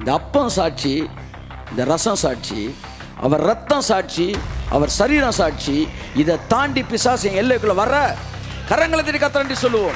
இந்த அப்பம் சாட்சி இந்த ரசம் சாட்சி அவர் ரத்தம் சாட்சி அவர் சரீரம் சாட்சி இதை தாண்டி பிசாசு என் எல்லைக்குள்ள வர கரங்களை திரி கத்தாண்டி சொல்லுவோம்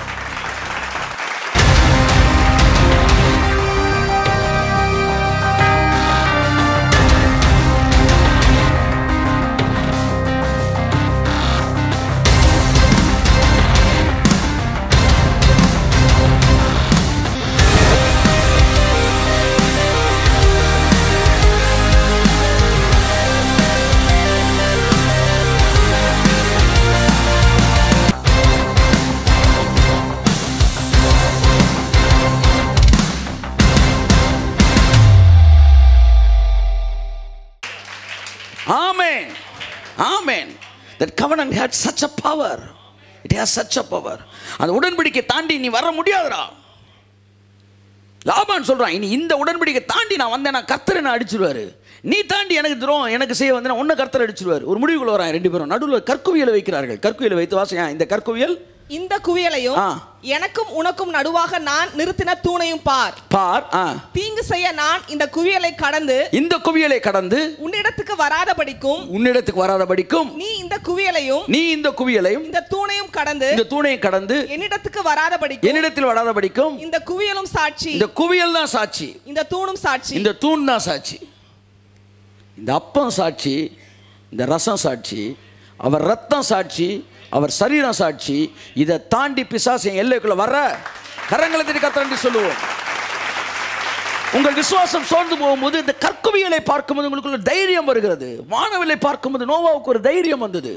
Amen. Amen. That covenant had such a power. It has such a power. அந்த உடன்படிக்கை தாண்டி நீ வர முடியாதுடா லாபான் சொல்றான் இனி இந்த உடன்படிக்கை தாண்டி நான் வந்தேன் நான் கர்த்தரை நான் அடிச்சிருவாரு நீ தாண்டி எனக்கு துரோகம் எனக்கு செய்ய வந்தேன் உன்னை கர்த்தர் அடிச்சிருவார் ஒரு முடிவுக்குள்ள வரான் ரெண்டு பேரும் நடுவில் கற்குவியலை வைக்கிறார்கள் கற்குவியலை வைத்து வாசையா இந்த கற்குவியல் இந்த குவியலையும் ஆ. எனக்கும் உனக்கும் நடுவாக நான் நிறுத்தின தூணையும் பார் பார் ஆ தீங்கு செய்ய நான் இந்த குவியலை கடந்து இந்த குவியலை கடந்து உன்னிடத்துக்கு வராதபடிக்கும் உன்னிடத்துக்கு வராதபடிக்கும் நீ இந்த குவியலையும் நீ இந்த குவியலையும் இந்த தூணையும் கடந்து இந்த தூணையை கடந்து என்னிடத்துக்கு வராதபடிக்கும் என்னிடத்தில் வராதபடிக்கும் இந்த குவியலும் சாட்சி இந்த குவியல் தான் சாட்சி இந்த தூணும் சாட்சி இந்த தூண் தான் சாட்சி இந்த அப்பம் சாட்சி இந்த ரசம் சாட்சி அவர் ரத்தம் சாட்சி அவர் சரீரம் சாட்சி இதை தாண்டி பிசாசு என் எல்லைக்குள்ள வர கரங்களை திரி கத்தாண்டி சொல்லுவோம் உங்கள் விசுவாசம் சோர்ந்து போகும்போது இந்த கற்குவியலை பார்க்கும்போது உங்களுக்குள்ள தைரியம் வருகிறது வானவிலை பார்க்கும்போது நோவாவுக்கு ஒரு தைரியம் வந்தது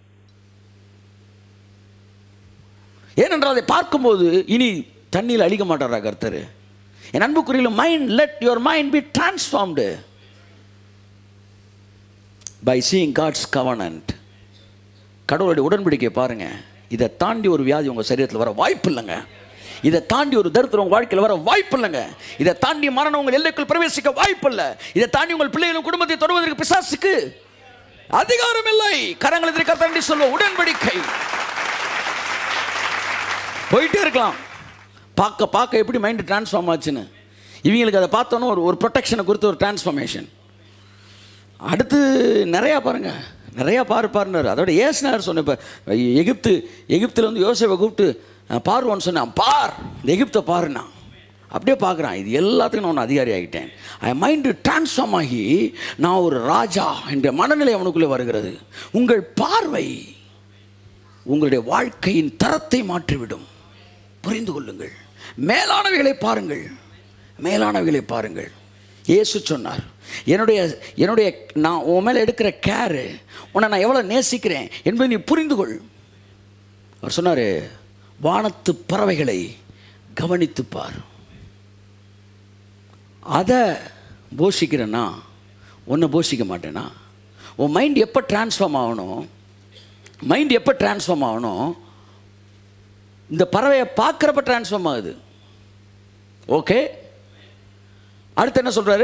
ஏனென்றால் அதை பார்க்கும்போது இனி தண்ணியில் அழிக்க மாட்டாரா கர்த்தர் என் அன்புக்குரிய mind let your mind be transformed by seeing God's covenant கடவுளுடைய உடன்படிக்கையை பாருங்க இதை தாண்டி ஒரு வியாதி உங்கள் சரீரத்தில் வர வாய்ப்பு இல்லைங்க இதை தாண்டி ஒரு தரித்திரம் உங்கள் வாழ்க்கையில் வர வாய்ப்பு இல்லைங்க இதை தாண்டி மரணம் உங்கள் எல்லைக்குள் பிரவேசிக்க வாய்ப்பு இல்லை இதை தாண்டி உங்கள் பிள்ளைகளும் குடும்பத்தை தொடுவதற்கு பிசாசுக்கு அதிகாரம் இல்லை கரங்களை திரு கத்தாண்டி சொல்லுவோம் உடன்படிக்கை போயிட்டே இருக்கலாம் பார்க்க பார்க்க எப்படி மைண்டு ட்ரான்ஸ்ஃபார்ம் ஆச்சுன்னு இவங்களுக்கு அதை பார்த்தோன்னே ஒரு ஒரு ப்ரொடெக்ஷனை கொடுத்து ஒரு டிரான்ஸ்ஃபர்மேஷன் அடுத்து நிறையா பாருங்க நிறையா பாரு பாருனார் அதோட ஏசுனார் சொன்ன இப்போ எகிப்து எகிப்தில் வந்து யோசேவை கூப்பிட்டு அஹ், பார்வோன்னு சொன்னான் பார் இந்த எகிப்தை பாருண்ணா அப்படியே பார்க்குறான் இது எல்லாத்துக்கும் நான் ஒன்று அதிகாரி ஆகிட்டேன் என் மைண்டு டிரான்ஸ்ஃபார்ம் ஆகி நான் ஒரு ராஜா என்ற மனநிலை அவனுக்குள்ளே வருகிறது உங்கள் பார்வை உங்களுடைய வாழ்க்கையின் தரத்தை மாற்றிவிடும் புரிந்து கொள்ளுங்கள் மேலானவைகளை பாருங்கள் மேலானவைகளை பாருங்கள் இயேசு சொன்னார் என்னுடைய என்னுடைய நான் உன் மேலே எடுக்கிற கேரு உன்னை நான் எவ்வளோ நேசிக்கிறேன் என்பதை நீ புரிந்து கொள் அவர் சொன்னார் வானத்து பறவைகளை கவனித்துப் பார் அதை போஷிக்கிறேன்னா உன்னை போஷிக்க மாட்டேனா உன் மைண்ட் எப்போ டிரான்ஸ்ஃபார்ம் ஆகணும் மைண்ட் எப்போ டிரான்ஸ்ஃபார்ம் ஆகணும் இந்த பறவையை பார்க்குறப்ப டிரான்ஸ்ஃபார்ம் ஆகுது ஓகே அடுத்து என்ன சொல்றாரு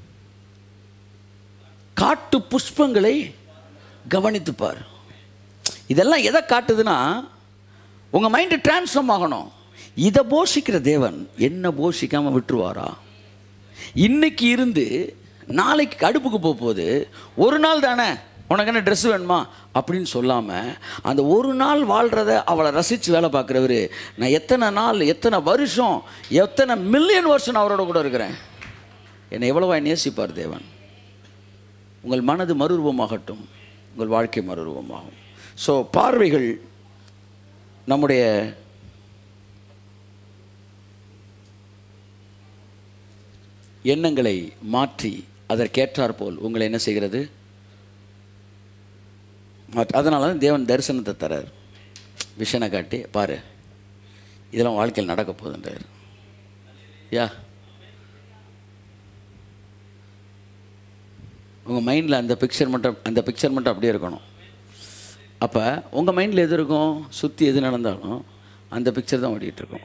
காட்டு புஷ்பங்களை கவனித்து பார் இதெல்லாம் எதை காட்டுதுன்னா உங்கள் மைண்டு டிரான்ஸ்ஃபார்ம் ஆகணும் இதை போஷிக்கிற தேவன் என்ன போஷிக்காமல் விட்டுருவாரா இன்னைக்கு இருந்து நாளைக்கு அடுப்புக்கு போக போகுது ஒரு நாள் தானே உனக்கு என்ன ட்ரெஸ் வேணுமா அப்படின்னு சொல்லாமல் அந்த ஒரு நாள் வாழ்கிறத அவளை ரசித்து வேலை பார்க்குறவர் நான் எத்தனை நாள் எத்தனை வருஷம் எத்தனை மில்லியன் வருஷம் நான் அவரோட கூட இருக்கிறேன் என்னை எவ்வளவா நேசிப்பார் தேவன் உங்கள் மனது மறுரூபமாகட்டும் உங்கள் வாழ்க்கை மறுரூபமாகும் ஸோ பார்வைகள் நம்முடைய எண்ணங்களை மாற்றி அதற்கேற்றாற் போல் உங்களை என்ன செய்கிறது மாற்று அதனால தான் தேவன் தரிசனத்தை தரார் விஷனை காட்டி பாரு இதெல்லாம் வாழ்க்கையில் நடக்க போகுதுன்றார் யா உங்கள் மைண்டில் அந்த பிக்சர் மட்டும் அந்த பிக்சர் மட்டும் அப்படியே இருக்கணும் அப்போ உங்கள் மைண்டில் எது இருக்கும் சுற்றி எது நடந்தாலும் அந்த பிக்சர் தான் ஓடிட்டு இருக்கும்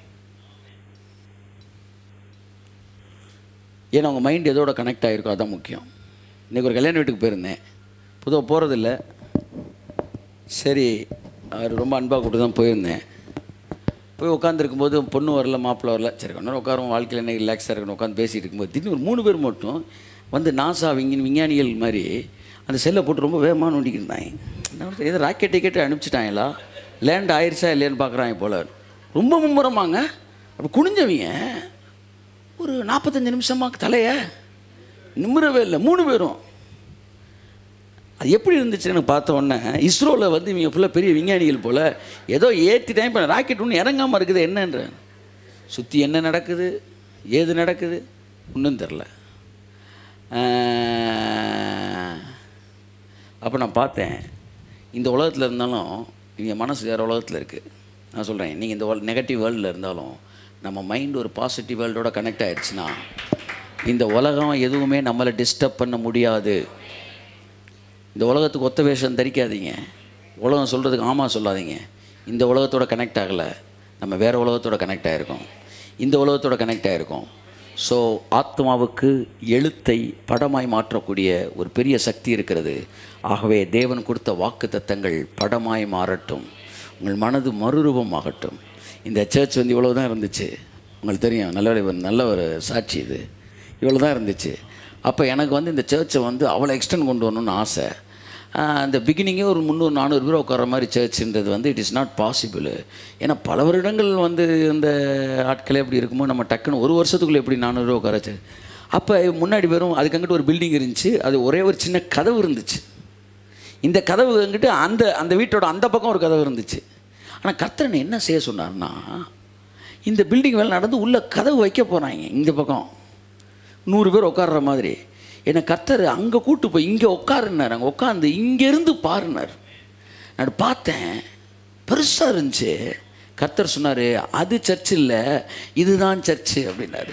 ஏன்னா உங்கள் மைண்ட் எதோட கனெக்ட் ஆகிருக்கோ அதான் முக்கியம் இன்றைக்கி ஒரு கல்யாண வீட்டுக்கு போயிருந்தேன் பொதுவாக போகிறதில்ல சரி அவர் ரொம்ப அன்பாக கூப்பிட்டு தான் போயிருந்தேன் போய் உட்காந்துருக்கும் போது பொண்ணு வரல மாப்பிள்ளை வரல சரி கொஞ்ச நேரம் உட்காரும் வாழ்க்கையில் என்ன ரிலாக்ஸாக இருக்கணும் உட்காந்து பேசிகிட்டு இருக்கும்போது திடீர்னு ஒரு மூணு பேர் மட்டும் வந்து நாசா விஞ்ஞானி விஞ்ஞானிகள் மாதிரி அந்த செல்லை போட்டு ரொம்ப வேகமாக நோண்டிக்கிட்டு இருந்தாங்க என்ன பண்றது? ஏதோ ராக்கெட் டிக்கெட் அனுப்பிச்சிட்டாங்களா லேண்ட் ஆயிடுச்சா இல்லையான்னு பார்க்குறாங்க போல ரொம்ப மும்முரமாங்க அப்போ குனிஞ்சவங்க ஒரு நாற்பத்தஞ்சு நிமிஷமாக தலையை நிமிரவே இல்லை மூணு பேரும் அது எப்படி இருந்துச்சு எனக்கு பார்த்த உடனே இஸ்ரோவில் வந்து இவங்க ஃபுல்லாக பெரிய விஞ்ஞானிகள் போல் ஏதோ ஏற்றி டைம் பண்ண ராக்கெட் ஒன்று இறங்காமல் இருக்குது என்னன்ற சுற்றி என்ன நடக்குது ஏது நடக்குது ஒன்றும் தெரில அப்போ நான் பார்த்தேன் இந்த உலகத்தில் இருந்தாலும் இவங்க மனசு வேறு உலகத்தில் இருக்குது நான் சொல்கிறேன் நீங்கள் இந்த நெகட்டிவ் வேர்ல்டில் இருந்தாலும் நம்ம மைண்ட் ஒரு பாசிட்டிவ் வேர்ல்டோட கனெக்ட் ஆயிடுச்சுன்னா இந்த உலகம் எதுவுமே நம்மளை டிஸ்டர்ப் பண்ண முடியாது இந்த உலகத்துக்கு ஒத்த வேஷம் தரிக்காதீங்க உலகம் சொல்கிறதுக்கு ஆமாம் சொல்லாதீங்க இந்த உலகத்தோட கனெக்ட் ஆகலை நம்ம வேறு உலகத்தோட கனெக்ட் ஆகிருக்கோம் இந்த உலகத்தோட கனெக்ட் ஆகிருக்கோம் ஸோ ஆத்மாவுக்கு எழுத்தை படமாய் மாற்றக்கூடிய ஒரு பெரிய சக்தி இருக்கிறது ஆகவே தேவன் கொடுத்த வாக்கு தத்தங்கள் படமாய் மாறட்டும் உங்கள் மனது மறுரூபமாகட்டும் இந்த சர்ச் வந்து இவ்வளோ தான் இருந்துச்சு உங்களுக்கு தெரியும் நல்ல ஒரு நல்ல ஒரு சாட்சி இது இவ்வளோ தான் இருந்துச்சு அப்போ எனக்கு வந்து இந்த சர்ச்சை வந்து அவ்வளோ எக்ஸ்டெண்ட் கொண்டு வரணும்னு ஆசை ஆஹ் அந்த பிகினிங்கே ஒரு முந்நூறு நானூறு பேர் உட்கார மாதிரி சர்ச்சுன்றது வந்து இட் இஸ் நாட் பாசிபிள் ஏன்னா பல வருடங்கள் வந்து இந்த ஆட்களே எப்படி இருக்குமோ நம்ம டக்குன்னு ஒரு வருஷத்துக்குள்ளே எப்படி நானூறு பேர் உட்கார church. அப்போ முன்னாடி வெறும் அதுக்கு அங்கிட்டு ஒரு பில்டிங் இருந்துச்சு அது ஒரே ஒரு சின்ன கதவு இருந்துச்சு இந்த கதவு அங்கிட்டு அந்த அந்த வீட்டோட அந்த பக்கம் ஒரு கதவு இருந்துச்சு ஆனால் கர்த்தரன் என்ன செய்ய சொன்னார்னா இந்த பில்டிங் வேலை நடந்து உள்ள கதவு வைக்க போகிறாங்க இந்த பக்கம் நூறு பேர் உட்கார்ற மாதிரி என்னை கர்த்தர் அங்கே கூட்டு போய் இங்கே உட்காருனார் அங்கே உட்காந்து இங்கேருந்து பாருனார் நான் பார்த்தேன் பெருசாக இருந்துச்சு கர்த்தர் சொன்னார் அது சர்ச் இல்லை இதுதான் சர்ச்சு அப்படின்னாரு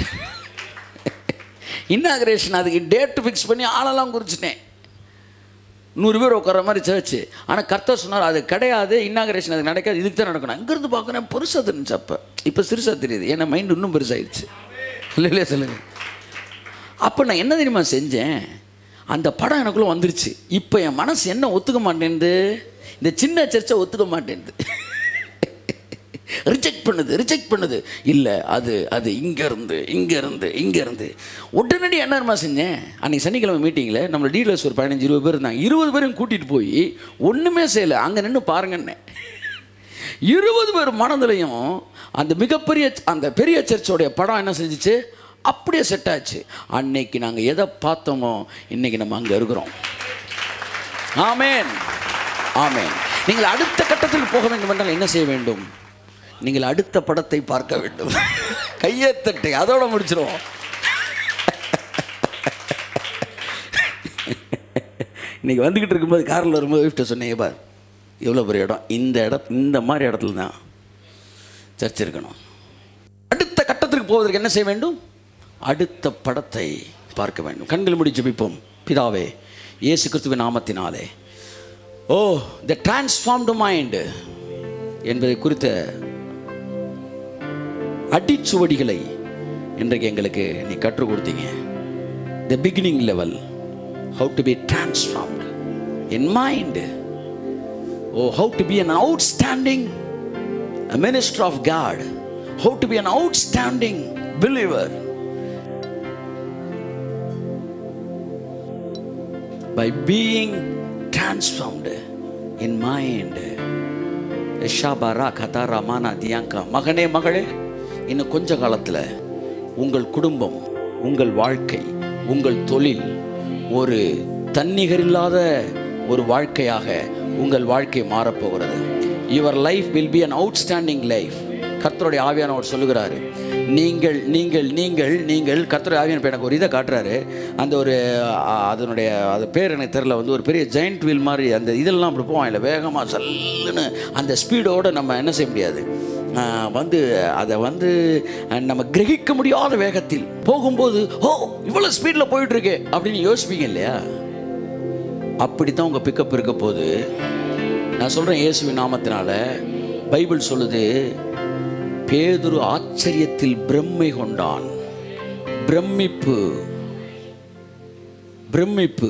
இன்னாகரேஷன் அதுக்கு டேட்டு ஃபிக்ஸ் பண்ணி ஆளெல்லாம் குறிச்சிட்டேன் நூறு பேர் உட்கார மாதிரி சர்ச்சு ஆனால் கர்த்தர் சொன்னார் அது கிடையாது இன்னாகரேஷன் அது நடக்காது இதுக்கு தான் நடக்கணும் அங்கேருந்து பார்க்குறேன் பெருசாக தெரிஞ்சு அப்போ இப்போ சிறுசாக தெரியுது ஏன்னா மைண்ட் இன்னும் பெருசாகிடுச்சு இல்லை இல்லையா சொல்லுங்க அப்போ நான் என்ன தெரியுமா செஞ்சேன் அந்த படம் எனக்குள்ளே வந்துருச்சு இப்போ என் மனசு என்ன ஒத்துக்க மாட்டேன்து இந்த சின்ன சர்ச்சை ஒத்துக்க மாட்டேன்து ரிஜெக்ட் பண்ணுது ரிஜெக்ட் பண்ணுது இல்லை அது அது இங்கேருந்து இங்கேருந்து இங்கேருந்து உடனடி என்ன தெரியுமா செஞ்சேன் அன்றைக்கி சனிக்கிழமை மீட்டிங்கில் நம்ம டீலர்ஸ் ஒரு பதினஞ்சு இருபது பேர் இருந்தாங்க இருபது பேரும் கூட்டிகிட்டு போய் ஒன்றுமே செய்யலை அங்கே நின்று பாருங்கன்னே இருபது பேர் மனதிலையும் அந்த மிகப்பெரிய அந்த பெரிய சர்ச்சோடைய படம் என்ன செஞ்சுச்சு அப்படியே செட் ஆச்சு அன்னைக்கு நாங்கள் எதை பார்த்தோமோ இன்னைக்கு நம்ம அங்கே இருக்கிறோம் ஆமேன் ஆமேன் நீங்கள் அடுத்த கட்டத்துக்கு போக வேண்டும் என்றால் என்ன செய்ய வேண்டும் நீங்கள் அடுத்த படத்தை பார்க்க வேண்டும் கையை தட்டை அதோட முடிச்சிருவோம் இன்னைக்கு வந்துக்கிட்டு இருக்கும்போது காரில் வரும்போது வீட்டை சொன்னேன் பார் எவ்வளோ பெரிய இடம் இந்த இடம் இந்த மாதிரி இடத்துல தான் சர்ச் இருக்கணும் அடுத்த கட்டத்திற்கு போவதற்கு என்ன செய்ய வேண்டும் அடுத்த படத்தை பார்க்க வேண்டும் கண்கள் முடி ஜெபிப்போம் பிதாவே இயேசு கிறிஸ்துவின் நாமத்தினாலே ஓ த டிரான்ஸ்ஃபார்ம்டு மைண்டு என்பதை குறித்த அடிச்சுவடிகளை இன்றைக்கு எங்களுக்கு நீ கற்றுக் கொடுத்தீங்க the beginning level how to be transformed in mind oh how to be an outstanding a minister of God, how to be an outstanding believer by being transformed in mind. ஷாபாரா கதாரா மானா தியாங்கா மகனே மகளே இன்னும் கொஞ்ச காலத்தில் உங்கள் குடும்பம் உங்கள் வாழ்க்கை உங்கள் தொழில் ஒரு தன்னிகர் இல்லாத ஒரு வாழ்க்கையாக உங்கள் வாழ்க்கை மாறப்போகிறது your life will be an outstanding life கர்த்தருடைய ஆவியானவர் சொல்லுகிறாரு நீங்கள் நீங்கள் நீங்கள் நீங்கள் கர்த்தருடைய ஆவியான எனக்கு ஒரு இதை காட்டுறாரு அந்த ஒரு அ, அதனுடைய அது பேர் எனக்கு தெரில வந்து ஒரு பெரிய ஜெயிண்ட் வீல் மாதிரி அந்த இதெல்லாம் அப்படி போவான் இல்லை வேகமாக சல்லுன்னு அந்த ஸ்பீடோடு நம்ம என்ன செய்ய முடியாது ஆ, வந்து அதை வந்து அஹ், நம்ம கிரகிக்க முடியாத வேகத்தில் போகும்போது ஓ இவ்வளோ ஸ்பீடில் போயிட்டுருக்கு அப்படின்னு யோசிப்பீங்க இல்லையா அப்படி தான் உங்கள் பிக்கப் இருக்க போது நான் சொல்கிறேன் இயேசுவின் நாமத்தினால பைபிள் சொல்லுது பேதுரு ஆச்சரியத்தில் பிரம்மை கொண்டான் பிரமிப்பு பிரமிப்பு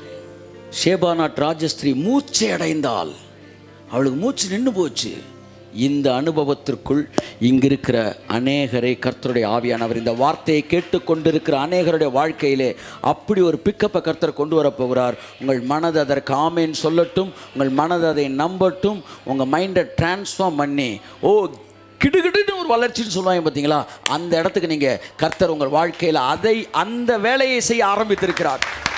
ஷேபானாட் ராஜஸ்திரி மூச்சை அடைந்தாள் அவளுக்கு மூச்சு நின்று போச்சு இந்த அனுபவத்திற்குள் இங்கிருக்கிற அநேகரை கர்த்தருடைய ஆவியானவர் இந்த வார்த்தையை கேட்டுக்கொண்டிருக்கிற அநேகருடைய வாழ்க்கையிலே அப்படி ஒரு பிக்கப்பை கர்த்தர் கொண்டு வரப் போகிறார் உங்கள் மனது அதற்கு ஆமேன்னு சொல்லட்டும் உங்கள் மனது அதை நம்பட்டும் உங்கள் மைண்டை டிரான்ஸ்ஃபார்ம் பண்ணி ஓ கிடுகிடுன்னு ஒரு வளர்ச்சின்னு சொல்லுவாங்க பார்த்தீங்களா அந்த இடத்துக்கு நீங்கள் கர்த்தர் உங்கள் வாழ்க்கையில் அதை அந்த வேலையை செய்ய ஆரம்பித்திருக்கிறார்